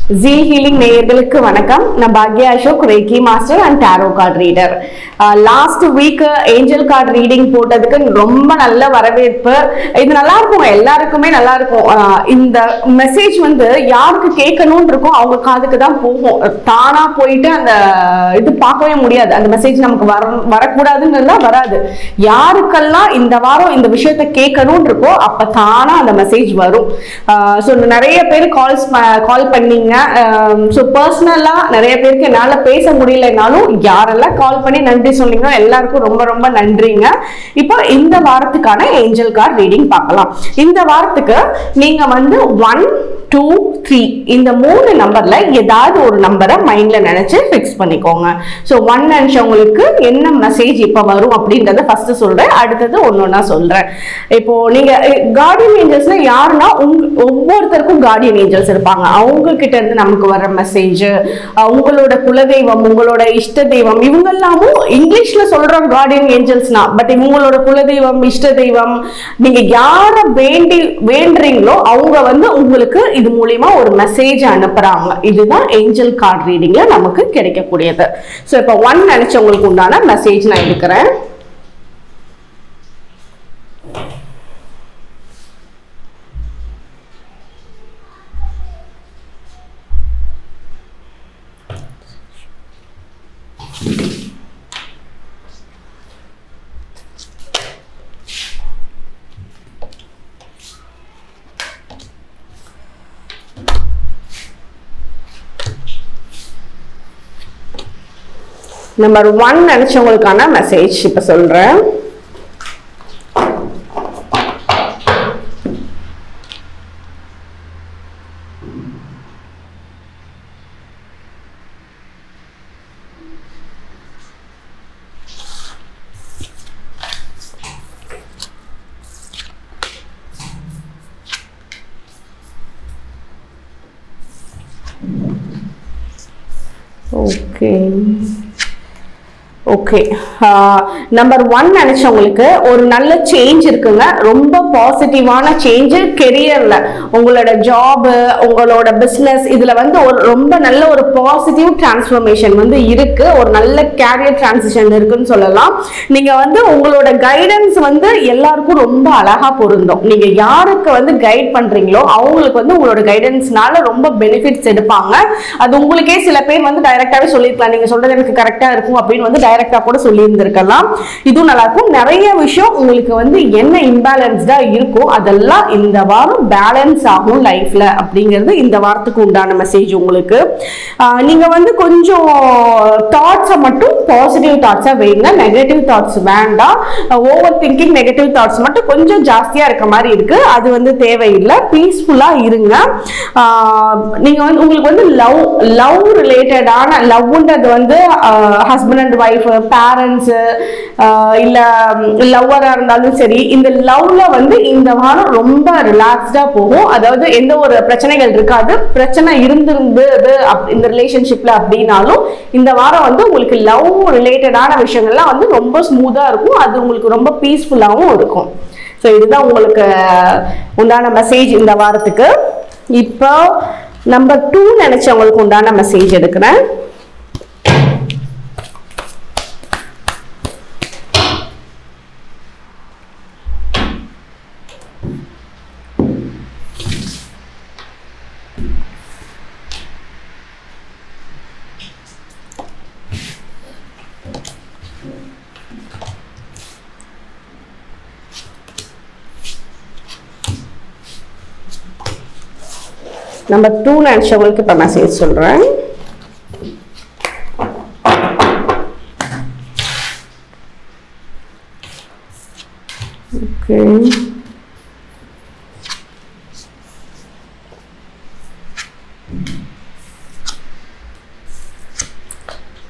G healing நேயர்களுக்கு வணக்கம் நான் பாக்யா Ashok reiki master and tarot card reader last week angel card reading போட்டதுக்கு ரொம்ப நல்ல வரவேற்பு இது நல்லா இருக்கும் எல்லாருக்குமே நல்லா இருக்கும் ஆஹ் இந்த மெசேஜ் வந்து யாருக்கு கேட்கணும்னு இருக்கோ அவங்க காதுக்கு தான் போகும் தானா போயிட்டு அந்த இது பார்க்கவே முடியாது அந்த மெசேஜ் நமக்கு வர வரக்கூடாதுன்னு வராது யாருக்கெல்லாம் இந்த வாரம் இந்த விஷயத்த கேட்கணும்னு இருக்கோ அப்ப தானா அந்த மெசேஜ் வரும் ஸோ நிறைய பேர் கால்ஸ் கால் பண்ணீங்க ஸோ பர்சனலாக நிறைய பேருக்கு என்னால் பேச முடியலனாலும் யாரெல்லாம் கால் பண்ணி நன்றி சொன்னீங்களோ எல்லாருக்கும் ரொம்ப ரொம்ப நன்றிங்க இப்போ இந்த வாரத்துக்கான ஏஞ்சல் கார்டு ரீடிங் பார்க்கலாம் இந்த வாரத்துக்கு நீங்க வந்து ஒன் டூ த்ரீ இந்த மூணு நம்பர்ல ஏதாவது ஒரு நம்பரை மைண்ட்ல நினைச்சு ஃபிக்ஸ் பண்ணிக்கோங்க ஸோ ஒன் நினைச்சவங்களுக்கு என்ன மெசேஜ் இப்போ வரும் அப்படின்றத ஃபர்ஸ்ட் சொல்றேன் அடுத்தது ஒன்று ஒன்றா சொல்றேன் இப்போ நீங்க கார்டியன் ஏஞ்சல்ஸ்னா யாருன்னா உங்க ஒவ்வொருத்தருக்கும் கார்டியன் ஏஞ்சல்ஸ் இருப்பாங்க அவங்க கிட்ட இருந்து நமக்கு வர மெசேஜ் உங்களோட குலதெய்வம் உங்களோட இஷ்ட தெய்வம் இவங்க எல்லாமும் இங்கிலீஷ்ல சொல்றோம் கார்டியன் ஏஞ்சல்ஸ்னா பட் இவங்களோட குலதெய்வம் இஷ்ட தெய்வம் நீங்க யார வேண்டி வேண்டுறீங்களோ அவங்க வந்து உங்களுக்கு இது மூலியமா ஒரு மெசேஜ் அனுப்புறாங்க இதுதான் ஏஞ்சல் கார்டு ரீடிங்ல நமக்கு கிடைக்கக்கூடியது ஸோ இப்போ ஒன் நினைச்சவங்களுக்கு உண்டான மெசேஜ் நான் எடுக்கிறேன் நம்பர் ஒன் நினைச்சவங்களுக்கான மெசேஜ் இப்ப சொல்றேன் ஓகே ஓகே நம்பர் ஒன் நினைச்சவங்களுக்கு ஒரு நல்ல சேஞ்ச் இருக்குங்க ரொம்ப பாசிட்டிவான சேஞ்ச் கெரியர்ல உங்களோட ஜாப் உங்களோட பிஸ்னஸ் இதுல வந்து ஒரு ரொம்ப நல்ல ஒரு பாசிட்டிவ் டிரான்ஸ்ஃபர்மேஷன் வந்து இருக்கு ஒரு நல்ல கேரியர் டிரான்சிஷன் இருக்குன்னு சொல்லலாம் நீங்க வந்து உங்களோட கைடன்ஸ் வந்து எல்லாருக்கும் ரொம்ப அழகா பொருந்தும் நீங்க யாருக்கு வந்து கைட் பண்றீங்களோ அவங்களுக்கு வந்து உங்களோட கைடன்ஸ்னால ரொம்ப பெனிஃபிட்ஸ் எடுப்பாங்க அது உங்களுக்கே சில பேர் வந்து டைரக்டாவே சொல்லியிருக்கலாம் நீங்க சொல்றது எனக்கு கரெக்டா இருக்கும் அப்படின்னு வந்து டைரக்டா கூட சொல்லியிருந்திருக்கலாம் இதுவும் நல்லா இருக்கும் நிறைய விஷயம் உங்களுக்கு வந்து என்ன இம்பேலன்ஸ்டா இருக்கும் அதெல்லாம் இந்த வாரம் பேலன்ஸ் ஆகும் லைஃப்ல அப்படிங்கிறது இந்த வாரத்துக்கு உண்டான மெசேஜ் உங்களுக்கு ஆஹ் நீங்க வந்து கொஞ்சம் தாட்ஸை மட்டும் பாசிட்டிவ் தாட்ஸா வைங்க நெகட்டிவ் தாட்ஸ் வேண்டாம் ஓவர் திங்கிங் நெகட்டிவ் தாட்ஸ் மட்டும் கொஞ்சம் ஜாஸ்தியா இருக்க மாதிரி இருக்கு அது வந்து தேவையில்லை பீஸ்ஃபுல்லா இருங்க ஆஹ் நீங்க வந்து உங்களுக்கு வந்து லவ் லவ் ரிலேட்டடான லவ்ன்றது வந்து ஹஸ்பண்ட் அண்ட் ஒய்ஃப் பேரண்ட்ஸ் இல்ல லவ்வரா இருந்தாலும் சரி இந்த லவ்ல வந்து இந்த வாரம் ரொம்ப ரிலாக்ஸ்டா போகும் அதாவது எந்த ஒரு பிரச்சனைகள் இருக்காது பிரச்சனை இருந்திருந்தது அப்- இந்த ரிலேஷன்ஷிப்ல அப்படின்னாலும் இந்த வாரம் வந்து உங்களுக்கு லவ் ரிலேட்டடான விஷயங்கள்லாம் வந்து ரொம்ப ஸ்மூத்தா இருக்கும் அது உங்களுக்கு ரொம்ப பீஸ்ஃபுல்லாகவும் இருக்கும் ஸோ இதுதான் உங்களுக்கு உண்டான மெசேஜ் இந்த வாரத்துக்கு இப்போ நம்பர் டூ நினைச்சவங்களுக்கு உண்டான மெசேஜ் எடுக்கிறேன் நம்பர் டூ நினைச்சவங்களுக்கு இப்போ மெசேஜ் சொல்கிறேன் ஓகே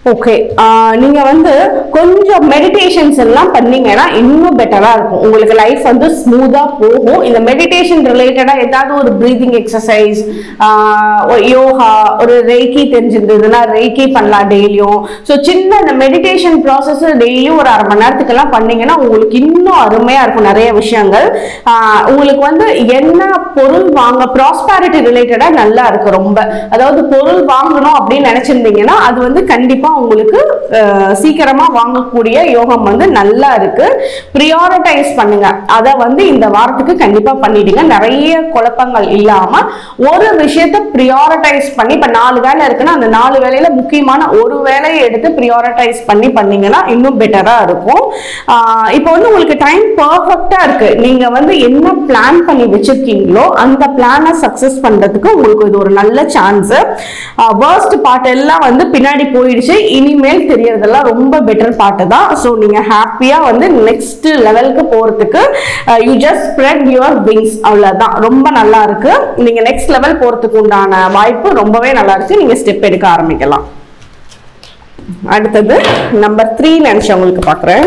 ஓகே நீங்க வந்து கொஞ்சம் மெடிடேஷன்ஸ் எல்லாம் பண்ணீங்கன்னா இன்னும் பெட்டரா இருக்கும் உங்களுக்கு லைஃப் வந்து ஸ்மூதா போகும் இந்த மெடிடேஷன் ரிலேட்டடா ஏதாவது ஒரு பிரீதிங் எக்ஸசைஸ் யோகா ஒரு ரெய்கி தெரிஞ்சிருந்ததுன்னா ரெய்கி பண்ணலாம் டெய்லியும் ஸோ சின்ன இந்த மெடிடேஷன் ப்ராசஸ் டெய்லியும் ஒரு அரை மணி நேரத்துக்கெல்லாம் பண்ணீங்கன்னா உங்களுக்கு இன்னும் அருமையா இருக்கும் நிறைய விஷயங்கள் ஆஹ் உங்களுக்கு வந்து என்ன பொருள் வாங்க ப்ராஸ்பாரிட்டி ரிலேட்டடா நல்லா இருக்கு ரொம்ப அதாவது பொருள் வாங்கணும் அப்படின்னு நினைச்சிருந்தீங்கன்னா அது வந்து கண்டிப்பா உங்களுக்கு அஹ், சீக்கிரமா வாங்கக்கூடிய யோகம் வந்து நல்லா இருக்கு ப்ரியாரிட்டைஸ் பண்ணுங்க அதை வந்து இந்த வாரத்துக்கு கண்டிப்பா பண்ணிடுங்க நிறைய குழப்பங்கள் இல்லாம ஒரு விஷயத்த ப்ரியாரிட்டைஸ் பண்ணி இப்ப நாலு வேலை இருக்குன்னா அந்த நாலு வேலையில முக்கியமான ஒரு வேலையை எடுத்து ப்ரியாரிட்டைஸ் பண்ணி பண்ணீங்கன்னா இன்னும் பெட்டரா இருக்கும் ஆஹ் இப்போ வந்து உங்களுக்கு டைம் பர்ஃபெக்டா இருக்கு நீங்க வந்து என்ன பிளான் பண்ணி வச்சிருக்கீங்களோ அந்த பிளானை சக்சஸ் பண்றதுக்கு உங்களுக்கு இது ஒரு நல்ல சான்ஸ் வேர்ஸ்ட் பார்ட் எல்லாம் வந்து பின்னாடி போயிடுச்சு இனிமேல் தெரியறதெல்லாம் ரொம்ப பெட்டர் பார்ட்டு தான் ஸோ நீங்க ஹாப்பியா வந்து நெக்ஸ்ட் லெவலுக்கு போறதுக்கு you just spread your wings அவ்வளவுதான் ரொம்ப நல்லா இருக்கு நீங்க நெக்ஸ்ட் லெவல் போறதுக்கு உண்டான வாய்ப்பு ரொம்பவே நல்லா இருக்கு நீங்க ஸ்டெப் எடுக்க ஆரம்பிக்கலாம் அடுத்தது நம்பர் த்ரீ நினைச்சவங்களுக்கு பார்க்குறேன்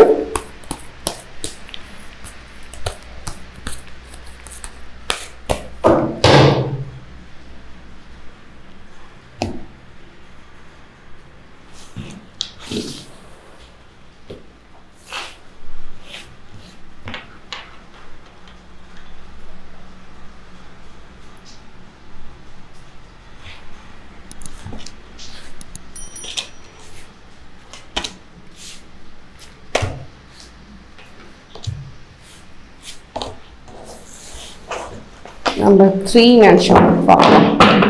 நம்பர் த்ரீ நினைச்சவங்களுக்கு பார்க்கலாம்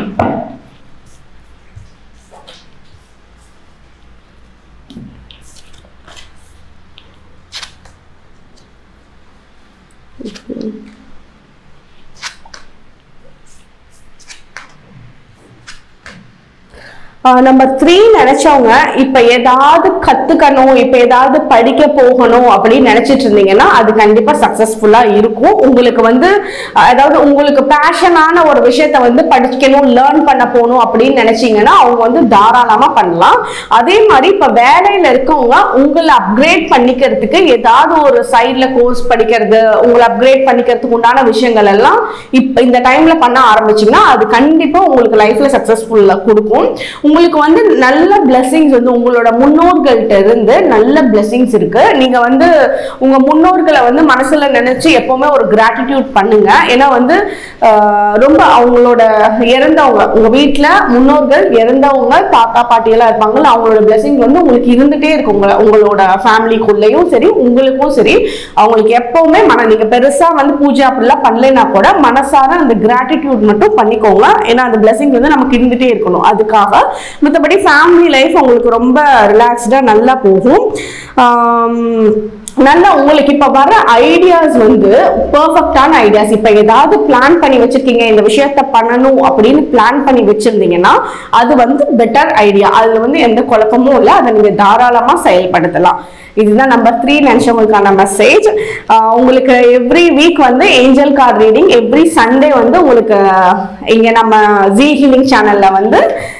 நம்பர் த்ரீ நினைச்சவங்க இப்ப ஏதாவது கத்துக்கணும் இப்ப ஏதாவது படிக்க போகணும் அப்படின்னு நினைச்சிட்டு இருந்தீங்கன்னா அது கண்டிப்பா சக்சஸ்ஃபுல்லா இருக்கும் உங்களுக்கு வந்து அஹ், அதாவது உங்களுக்கு பேஷனான ஒரு விஷயத்த வந்து படிக்கணும் லேர்ன் பண்ண போகணும் அப்படின்னு நினைச்சீங்கன்னா அவங்க வந்து தாராளமா பண்ணலாம் அதே மாதிரி இப்ப வேலையில இருக்கவங்க உங்களை அப்கிரேட் பண்ணிக்கிறதுக்கு ஏதாவது ஒரு சைட்ல கோர்ஸ் படிக்கிறது உங்களை அப்கிரேட் பண்ணிக்கிறதுக்கு உண்டான விஷயங்கள் எல்லாம் இப்ப இந்த டைம்ல பண்ண ஆரம்பிச்சீங்கன்னா அது கண்டிப்பா உங்களுக்கு லைஃப்ல சக்சஸ்ஃபுல்லா கொடுக்கும் உங்களுக்கு வந்து நல்ல blessings வந்து உங்களோட முன்னோர்கள்ட்ட இருந்து நல்ல blessings இருக்கு நீங்க வந்து உங்க முன்னோர்களை வந்து மனசுல நினைச்சு எப்பவுமே ஒரு கிராட்டிடியூட் பண்ணுங்க ஏன்னா வந்து ஆஹ், ரொம்ப அவங்களோட இறந்தவங்க உங்க வீட்ல முன்னோர்கள் இறந்தவங்க தாத்தா பாட்டி எல்லாம் இருப்பாங்கல்ல அவங்களோட blessings வந்து உங்களுக்கு இருந்துட்டே இருக்கு உங்க உங்களோட ஃபேமிலிக்குள்ளேயும் சரி உங்களுக்கும் சரி அவங்களுக்கு எப்பவுமே மன நீங்க பெருசா வந்து பூஜை அப்படிலாம் பண்ணலைன்னா கூட மனசார அந்த கிராட்டிடியூட் மட்டும் பண்ணிக்கோங்க ஏன்னா அந்த blessing வந்து நமக்கு இருந்துட்டே இருக்கணும் அதுக்காக மற்றபடி ஃபேமிலி லைஃப் உங்களுக்கு ரொம்ப ரிலாக்ஸ்டா நல்லா போகும் ஆம், நல்லா உங்களுக்கு இப்ப வர ஐடியாஸ் வந்து பெர்ஃபெக்டான ஐடியாஸ் இப்ப ஏதாவது பிளான் பண்ணி வச்சிருக்கீங்க இந்த விஷயத்த பண்ணணும் அப்படின்னு பிளான் பண்ணி வச்சிருந்தீங்கன்னா அது வந்து பெட்டர் ஐடியா அதுல வந்து எந்த குழப்பமும் இல்லை அதை நீங்க தாராளமா செயல்படுத்தலாம் இதுதான் நம்பர் த்ரீ நினைச்சவங்களுக்கான மெசேஜ் உங்களுக்கு எவ்ரி வீக் வந்து angel card reading every Sunday வந்து உங்களுக்கு இங்க நம்ம ஜி ஹீலிங் சேனல்ல வந்து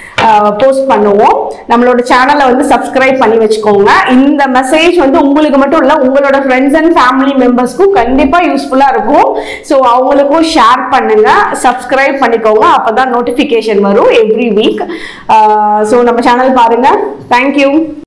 போஸ்ட் பண்ணுவோம் நம்மளோட சேனலை வந்து சப்ஸ்கிரைப் பண்ணி வச்சுக்கோங்க இந்த மெசேஜ் வந்து உங்களுக்கு மட்டும் இல்லை உங்களோட ஃப்ரெண்ட்ஸ் அண்ட் ஃபேமிலி மெம்பர்ஸ்க்கும் கண்டிப்பாக யூஸ்ஃபுல்லாக இருக்கும் ஸோ அவங்களுக்கும் ஷேர் பண்ணுங்க சப்ஸ்கிரைப் பண்ணிக்கோங்க அப்போ தான் நோட்டிஃபிகேஷன் வரும் எவ்ரி வீக் ஸோ நம்ம சேனல் பாருங்க தேங்க்யூ